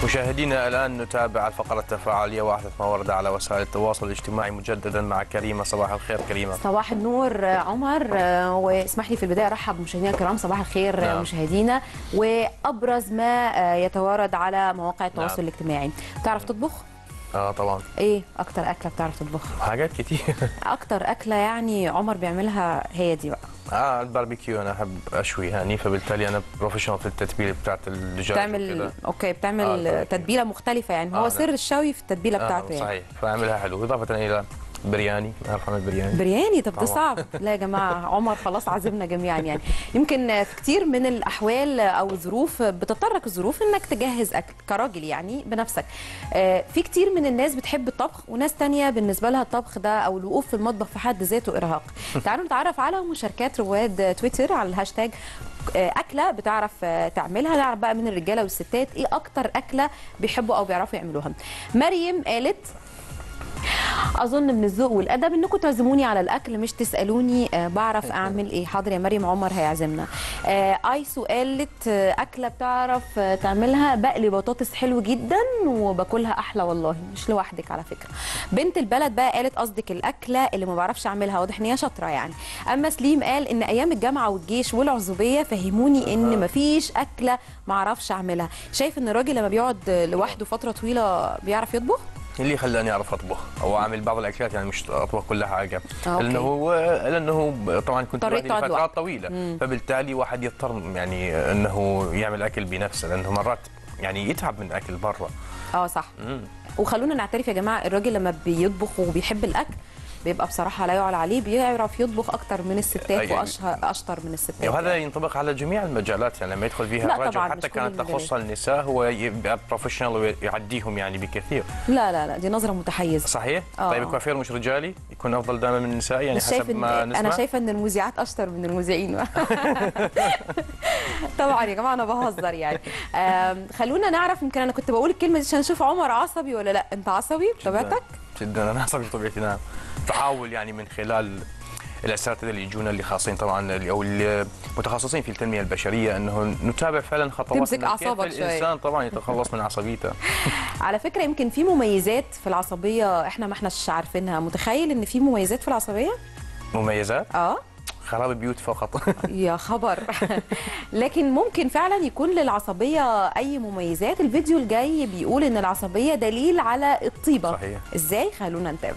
مشاهدينا الآن نتابع الفقرة التفاعلية وأحدث ما ورد على وسائل التواصل الاجتماعي مجددا مع كريمة صباح الخير كريمة صباح النور عمر آه، واسمح لي في البدايه ارحب بمشاهدينا الكرام صباح الخير نعم. نعم. مشاهدينا وابرز ما آه، يتوارد على مواقع التواصل نعم. الاجتماعي بتعرف تطبخ آه طبعا ايه اكتر اكله بتعرف تطبخها حاجات كتير اكتر اكله يعني عمر بيعملها هي دي بقى آه الباربيكيو أنا أحب أشوي يعني فبالتالي أنا بروفيشنال في التتبيل بتاعت الدجاج بتعمل وكده. اوكي بتعمل آه، آه الباربيكيو. تتبيله مختلفه يعني هو آه، سر نعم. الشوي في التتبيله بتاعته آه يعني صحيح فأعملها حلو إضافة إلى برياني أعرف أعمل برياني برياني طب ده طبعاً. صعب لا يا جماعه عمر خلاص عزمنا جميعا يعني يمكن في كتير من الاحوال او الظروف بتضطرك الظروف انك تجهز اكل كراجل يعني بنفسك آه، في كتير من الناس بتحب الطبخ وناس تانية بالنسبه لها الطبخ ده او الوقوف في المطبخ في حد ذاته ارهاق تعالوا نتعرف على مشاركات رواد تويتر على الهاشتاج آه، اكله بتعرف آه، تعملها نعرف بقى من الرجاله والستات ايه اكتر اكله بيحبوا او بيعرفوا يعملوها مريم قالت اظن من الذوق والادب انكم تعزموني على الاكل مش تسالوني آه، بعرف اعمل ايه حاضر يا مريم عمر هيعزمنا آه، ايسو قالت آه، اكله بتعرف آه، تعملها بقلي بطاطس حلو جدا وباكلها احلى والله مش لوحدك على فكره بنت البلد بقى قالت قصدك الاكله اللي ما بعرفش اعملها واضح ان هي شاطره يعني اما سليم قال ان ايام الجامعه والجيش والعزوبيه فهموني ان مفيش اكله ما اعرفش اعملها شايف ان الراجل لما بيقعد لوحده فتره طويله بيعرف يطبخ اللي خلاني اعرف اطبخ او اعمل بعض الاكلات يعني مش اطبخ كل حاجه آه، أوكي. لانه لانه طبعا كنت اضطريت لوحدي تقعد لفترات لوحدك. طويله فبالتالي واحد يضطر يعني انه يعمل اكل بنفسه لانه مرات يعني يتعب من اكل برا اه صح وخلونا نعترف يا جماعه الراجل لما بيطبخ وبيحب الاكل بيبقى بصراحه لا يعلى عليه بيعرف يطبخ اكتر من الستات أيوة. واشهر اشطر من الستات وهذا ينطبق على جميع المجالات يعني لما يدخل فيها لا الرجل طبعاً، حتى مش كل كانت المجالات. تخص النساء هو يبقى بروفيشنال ويعديهم يعني بكثير لا لا لا دي نظره متحيزه صحيح؟ آه. طيب الكوافير مش رجالي يكون افضل دائما من النساء يعني مش شايف حسب ان ما نسمع انا شايفه ان المذيعات اشطر من المذيعين طبعا يا جماعه انا بهزر يعني آم، خلونا نعرف يمكن انا كنت بقول الكلمه دي عشان اشوف عمر عصبي ولا لا انت عصبي بطبيعتك جدا انا عصبي بطبيعتي نعم بحاول يعني من خلال الاساتذه اللي يجونا اللي خاصين طبعا اللي او اللي متخصصين في التنميه البشريه انه نتابع فعلا خطوات تمسك إنه كيف أعصابك شوية. الانسان طبعا يتخلص من عصبيته على فكره يمكن في مميزات في العصبيه احنا ما احناش عارفينها متخيل ان في مميزات في العصبيه مميزات اه خراب بيوت فقط يا خبر لكن ممكن فعلا يكون للعصبية أي مميزات الفيديو الجاي بيقول إن العصبية دليل على الطيبة صحيح. إزاي خلونا نتابع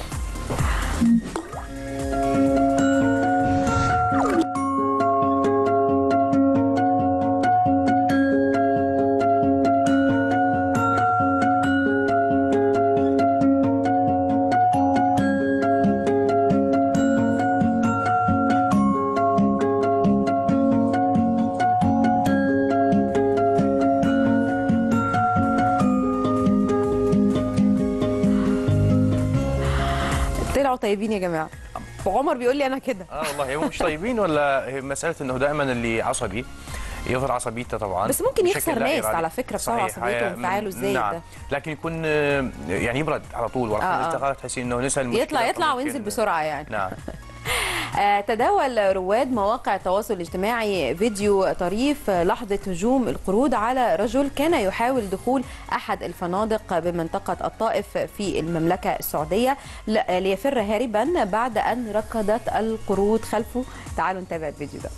طلعوا طيبين يا جماعة وعمر بيقول لي أنا كده اه والله هم مش طيبين ولا هي مساله انه دائما اللي عصبي يظهر عصبيته طبعا بس ممكن بشكل يخسر لا ناس إرادي. على فكرة بسبب صحيح. عصبيته هي- وانفعاله الزايد نعم ده. لكن يكون آه، يعني يبرد على طول ورا آه، آه. خمس دقائق تحسين انه نسى المشكله يطلع يطلع فممكن- وينزل بسرعة يعني نعم آه، تداول رواد مواقع التواصل الاجتماعي فيديو طريف لحظة هجوم القرود على رجل كان يحاول دخول أحد الفنادق بمنطقة الطائف في المملكة السعودية ل- ليفر هاربا بعد أن ركضت القرود خلفه تعالوا نتابع الفيديو ده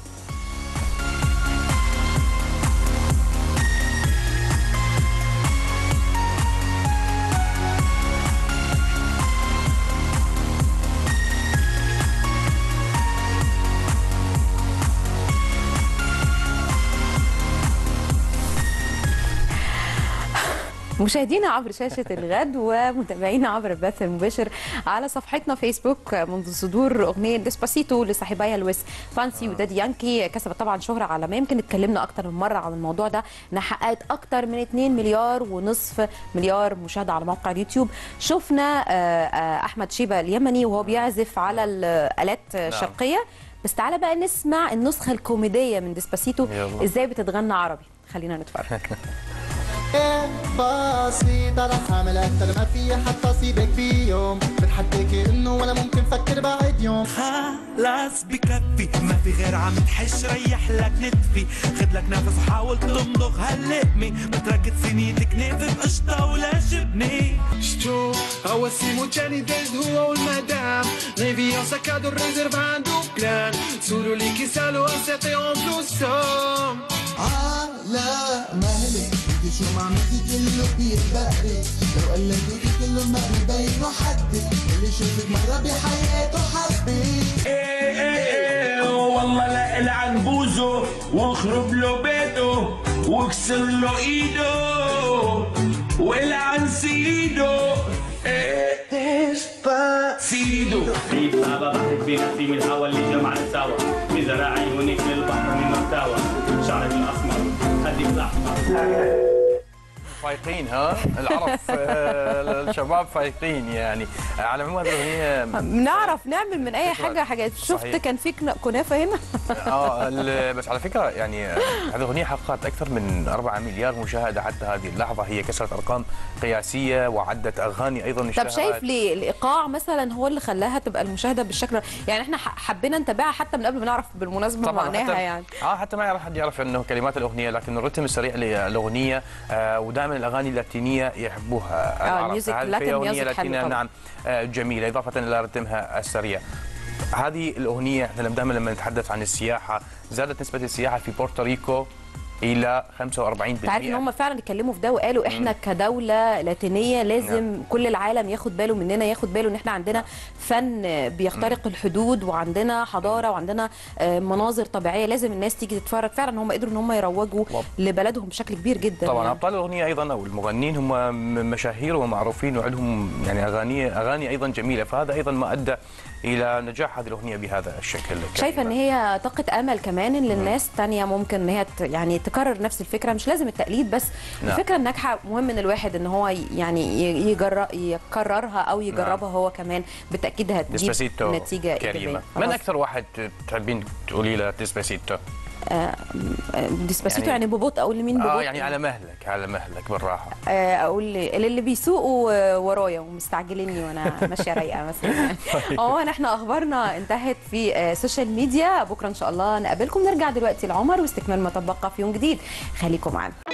مشاهدينا عبر شاشة الغد ومتابعينا عبر البث المباشر على صفحتنا فيسبوك منذ صدور أغنية ديسباسيتو لصاحبيها لويس فانسي ودادي يانكي كسبت طبعا شهرة عالمية يمكن اتكلمنا أكتر من مرة عن الموضوع ده إنها حققت أكتر من 2 مليار ونصف مليار مشاهدة على موقع اليوتيوب شفنا آه، آه، أحمد شيبة اليمني وهو بيعزف على الآلات الشرقية بس تعالى بقى نسمع النسخة الكوميدية من ديسباسيتو يلا. ازاي بتتغنى عربي خلينا نتفرج بسيطة رح اعمل اكتر ما في حتى اصيبك بيوم بتحديكي انه ولا ممكن فكر بعد يوم خلاص بكفي ما في غير عم تحش ريح لك نتفي خد لك نفس وحاول تمضغ هاللقمة بتركت سنيتك نافذ قشطة ولا جبنة شتو هو simultaneități هو والمدام Revient sa cadeau réserve un plan Solo lì che sa lo ancerte en plus somme على مهلك انت شو ما عملتي كله بيتبقي لو قلدتي كله ما بيبين حدك اللي شفتك مرة بحياته حبك ايه ايه ايه والله لا العن بوزه واخرب له بيته واكسر له ايده والعن سيده ايه سيدو في بابا بحث بنفسي من الهوى اللي جمعنا سوا بزرع عيونك للبحر من محتوى شعرك الاسمر خدك الاحمر فايقين ها العرب آه، الشباب فايقين يعني على العموم هذه الاغنيه بنعرف نعمل من اي فكرة. حاجه حاجات شفت صحيح. كان في كن- كنافه هنا اه ال- بس على فكره يعني آه، هذه الاغنيه حققت اكثر من 4 مليار مشاهده حتى هذه اللحظه هي كسرت ارقام قياسيه وعدة اغاني ايضا طب اشتهرت شايف ليه الايقاع مثلا هو اللي خلاها تبقى المشاهده بالشكل يعني احنا ح- حبينا نتابعها حتى من قبل ما نعرف بالمناسبه معناها حتى يعني اه حتى ما يعرف حد يعرف انه كلمات الاغنيه لكن الرتم السريع للاغنيه آه ودائما الاغاني اللاتينيه يحبوها العرب الميوزك- فهذه اللاتين هي اغنيه ميوزك حلو لاتينيه طبعاً. نعم آه جميله اضافه الى رتمها السريع هذه الاغنيه احنا دائما لما نتحدث عن السياحه زادت نسبه السياحه في بورتوريكو الى 45% انت عارف ان هم فعلا اتكلموا في ده وقالوا احنا كدوله لاتينيه لازم كل العالم ياخد باله مننا ياخد باله ان احنا عندنا فن بيخترق الحدود وعندنا حضاره وعندنا آه، مناظر طبيعيه لازم الناس تيجي تتفرج فعلا هم قدروا ان هم يروجوا طب. لبلدهم بشكل كبير جدا طبعا يعني. ابطال الاغنيه ايضا او المغنيين هم م- مشاهير ومعروفين وعندهم يعني اغاني اغاني ايضا جميله فهذا ايضا ما ادى الى نجاح هذه الاغنيه بهذا الشكل شايفه ان كريمة. هي طاقه امل كمان ان الناس تانية ممكن ان هي ت- يعني تكرر نفس الفكره مش لازم التقليد بس نعم. الفكره الناجحه مهم ان الواحد ان هو ي- يعني ي- يجرب يكررها او يجربها هو كمان بالتاكيد هتجيب ديسباسيتو نتيجه كريمه ايجابيه من خلاص. اكثر واحد تحبين تقولي له ديسباسيتو آه، ديسباسيتو يعني- يعني, ببطء اقول لمين ببطء اه يعني على مهلك على مهلك بالراحه آه، اقول اللي بيسوقوا ورايا ومستعجليني وانا ماشيه رايقه مثلا يعني عموما احنا اخبارنا انتهت في آه، سوشيال ميديا بكره ان شاء الله نقابلكم نرجع دلوقتي لعمر واستكمال ما تبقى في يوم جديد خليكم معانا